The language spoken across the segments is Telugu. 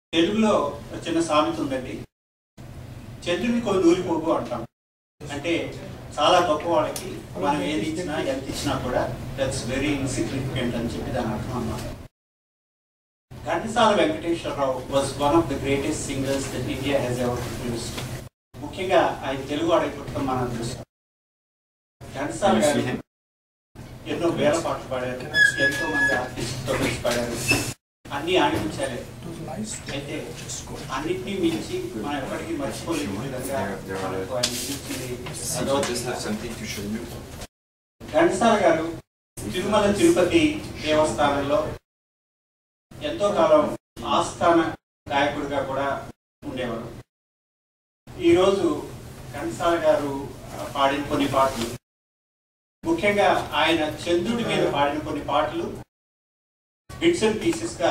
తెలుగులో ఒక చిన్న సామెత ఉందండి చంద్రుని కొన్ని నూలిపోగు అంటాం అంటే చాలా గొప్ప వాళ్ళకి మనం ఏది ఇచ్చినా ఎంత ఇచ్చినా కూడా దట్స్ వెరీ ఇన్సిగ్నిఫికెంట్ అని చెప్పి దాని అర్థం అన్నమాట Ghantasala Venkateswara Rao was one of the greatest singers that India has ever produced ముఖ్యంగా ఆయన తెలుగు వాడే పుట్టడం మనం అదృష్టం ఘంటసాల గారు ఎన్నో వేల పాటలు పాడారు ఎంతో మంది ఆర్టిస్ట్తో కలిసి పాడారు అన్ని ఆడించాలి అయితే అన్నిటినీ మించి మనం ఎప్పటికీ మర్చిపోలేని విధంగా మనకు ఆయన మించింది అదో Just have something to show you. Ghantasala గారు తిరుమల తిరుపతి దేవస్థానంలో ఎంతో కాలం ఆస్థాన గాయకుడిగా కూడా ఉండేవారు ఈరోజు ఘంటసాల గారు ఆ, పాడిన కొన్ని పాటలు ముఖ్యంగా ఆయన చంద్రుడి మీద పాడిన కొన్ని పాటలు బిట్స్ అండ్ పీసెస్ గా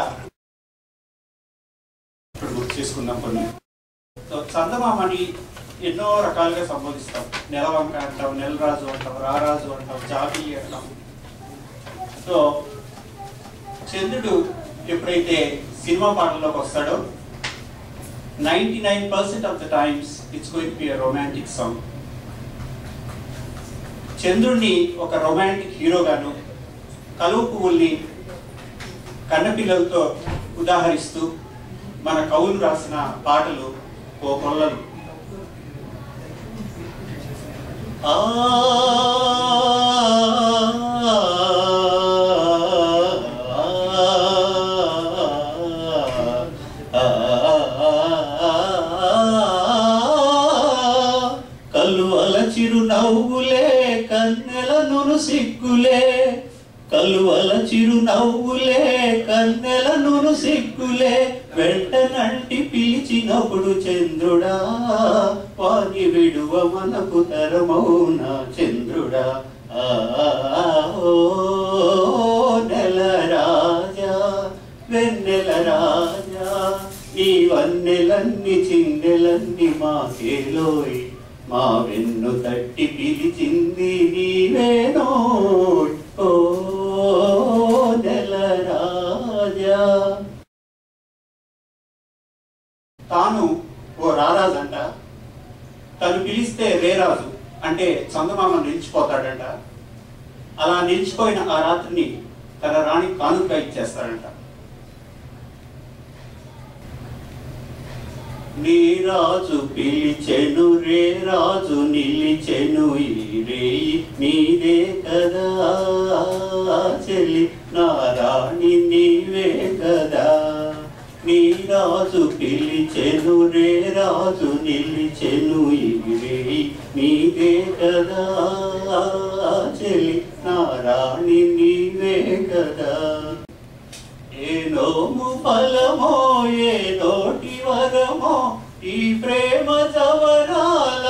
ఇప్పుడు గుర్తు చేసుకుందాం కొన్ని సో చందమామని ఎన్నో రకాలుగా సంబోధిస్తాం నెలవంక అంటాం నెలరాజు అంటాం రారాజు అంటాం జాబిలి అంటాం సో చంద్రుడు ఎప్పుడైతే సినిమా పాటల్లోకి వస్తాడో ninety nine percent of the times it's going be romantic song చంద్రుడిని ఒక రొమాంటిక్ హీరోగాను కలువ పువ్వుల్ని కన్నపిల్లలతో ఉదాహరిస్తూ మన కవులు రాసిన పాటలు ఓ కొల్లలు ఆ కలువల చిరు నవ్వులే కన్నెల నును సిగ్గులే కలువల చిరు నవ్వులే కన్నెల నును సిగ్గులే వెంట నంటి పిలిచినప్పుడు చంద్రుడా వాని విడువ మనకు తరమౌనా చంద్రుడా ఆ ఓ నెల రాజా వెన్నెల రాజా ఈ వన్నెలన్ని చిందెలన్ని మాకేలోయ్ మా వెన్ను తట్టి పిలిచింది నీవేనోయ్ ఓ నెల రాజా తాను ఓ రారాజంట తను పిలిస్తే రేరాజు అంటే చందమామ నిలిచిపోతాడంట అలా నిలిచిపోయిన ఆ రాత్రిని తన రాణి కానుకగా ఇచ్చేస్తాడంట నీ రాజు పిలిచెను రే రాజు నిలిచెను ఈ రేయి నీదే కదా చెల్లి నా రాణి నీవే కదా నీ రాజు పిలిచెను రే రాజు నిలిచెను ఈ రేయి నీదే కదా చెల్లి నా రాణి నీవే కదా ఏ నోము ఫలమో ఏ నోటి వరమో ఈ ప్రేమ జవరాల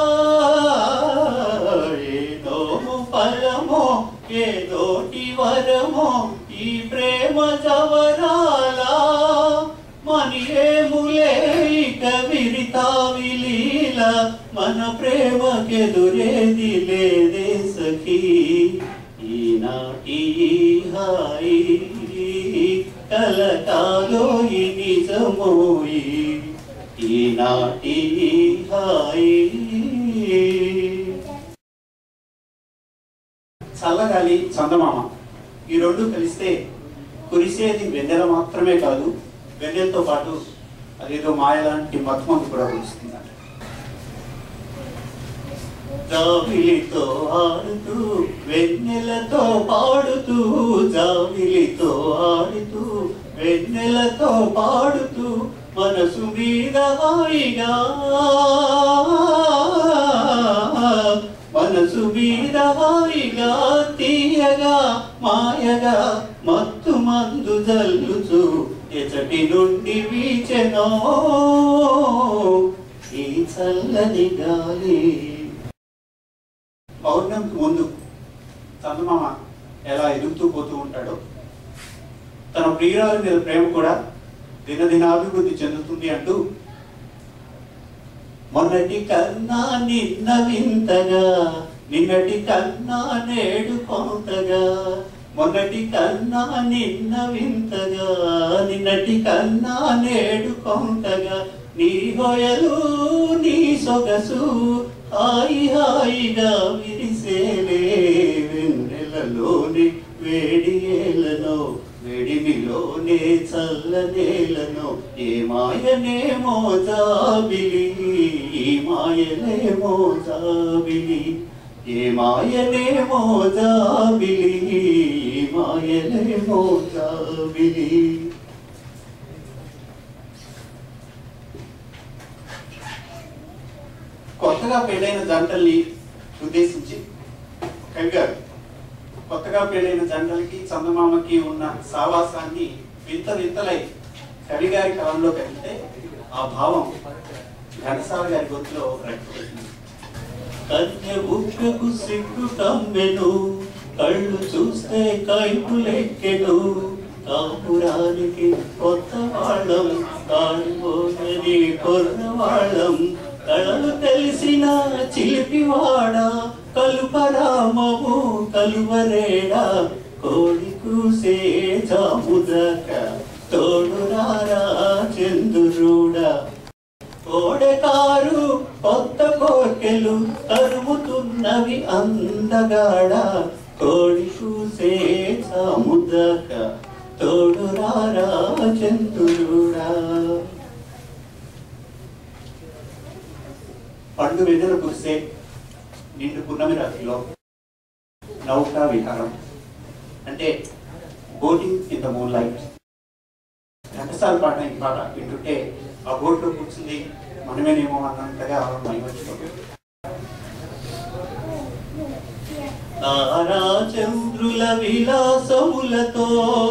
ఏ నోము ఫలమో ఏ నోటి వరమో ఈ ప్రేమ జవరాల మనియేములే ఇక విరితా విలీల మన ప్రేమకెదురేది లేదే సఖీ ఈనాటి హాయి కలకాలోయి నిజమోయి ఈనాటి హాయి చల్లగాలి చందమామ ఈ రెండు కలిస్తే కురిసేది వెన్నెల మాత్రమే కాదు వెన్నెలతో పాటు అదేదో మాయ లాంటి మత్మందు కూడా కురుస్తుందంట జావిలితో ఆడుతూ వెన్నెలతో పాడుతూ జావిలితో ఆడుతూ వెన్నెలతో పాడుతూ మనసు మీద హాయిగా మనసు మీద హాయిగా తీయగా మాయగా మత్తు మందు జల్లుచు ఎచటి నుండి వీచెనో ఈ చల్లని గాలి పౌర్ణమికి ముందు చందమామ ఎలా ఎదుగుతూ పోతూ ఉంటాడో తన ప్రియురాల మీద ప్రేమ కూడా దినదినాభివృద్ధి చెందుతుంది అంటూ మొన్నటి కన్నా నిన్న వింతగా నిన్నటి కన్నా నేడు కొంతగా మొన్నటి కన్నా నిన్న వింతగా నిన్నటి కన్నా నేడు కొంతగా నీ హొయలు నీ సొగసు హాయి హాయిగా విరిసేలే వెన్నెలలోని వేడి ఏలనో వేడిమిలోనే చల్లనేలను ఏ మాయనేమో జాబిలి ఈ మాయనేమో జాబిలి ఏ మాయనేమో జాబిలి ఈ మాయనేమో జాబిలి కొత్తగా పెళ్ళైన జంటల్ని ఉద్దేశించి కవి గారు కొత్తగా పెళ్ళైన జంటలకి చందమామకి ఉన్న సావాసాన్ని వింత వింతలై కవి గారి కలంలో కలిగితే ఆ భావం ఘనసాల గారి గొంతులో వ్యక్తమవుతుంది కన్య బుక్కకు సిగ్గు కమ్మెను కళ్ళు చూస్తే కైపులెక్కెను కాపురానికి కొత్త వాళ్ళం కాడిపోదని కొర్రవాళ్ళం కళలు తెలిసిన చిలిపివాడ కలుపరామము కలువరేడా కోడి కూసే జాముదక తోడురారా చంద్రుడా కోడెకారు కొత్త కోర్కెలు తరుముతున్నవి అందగాడ కోడి కూసే సముదక తోడురారా చంద్రుడా పండు వెన్నెల కురిసే నిండు పున్నమి రాత్రిలో నౌకా విహారం అంటే boating in the moon light Ghantasala పాట ఈ పాట వింటుంటే ఆ బోట్లో కూర్చుంది మనమేనేమో అన్నంతగా మైమర్చిపోతుంది తారా చంద్రుల విలాసములతో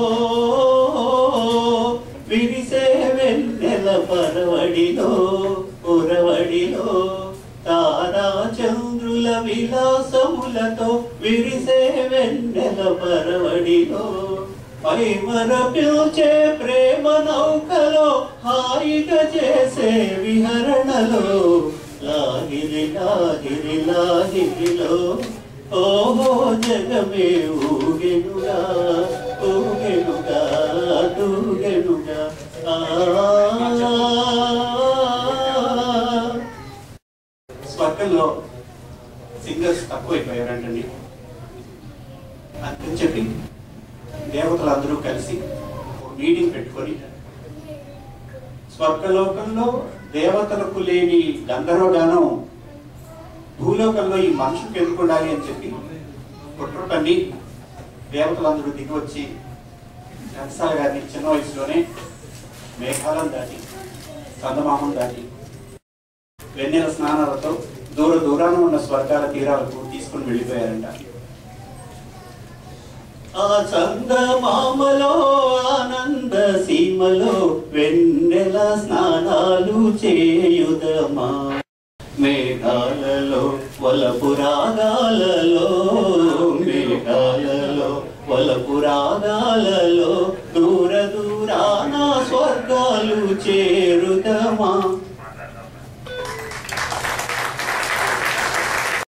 విరిసే వెన్నెల పరవడిలో ఉరవడిలో తారా చంద్రుల విలాసములతో విరిసే వెన్నెల పరవడిలో పైమర పిల్చే ప్రేమ నౌకలో హాయిగా చేసే విహరణలో లాగిరి లాగిరి లాగిరిలో ఓహో జగమే ఊగెనుగా ఊగెనుగా తూగెనుగా ఆ స్వర్గంలో సింగర్స్ తక్కువైపోయారంటండి అని చెప్పి దేవతలందరూ కలిసి ఒక మీటింగ్ పెట్టుకొని స్వర్గలోకంలో దేవతలకు లేని గంధర్వగానం భూలోకంలో ఈ మనుషులకు ఎందుకు ఉండాలి అని చెప్పి కుట్ర పన్ని దేవతలందరూ దిగి వచ్చి ఘంటసాల గారిని చిన్న వయసులోనే మేఘాలను దాటి చందమామం దాటి వెన్నెల స్నానాలతో దూర దూరాన ఉన్న స్వర్గాల తీరాలకు తీసుకుని వెళ్ళిపోయారంట ఆ చందమామలో ఆనంద సీమలో వెన్నెల స్నానాలు చేయుదమా మేఘాలలో వలపు రాగాలలో మేఘాలలో వలపు రాగాలలో దూర దూరాన స్వర్గాలు చేరుదమా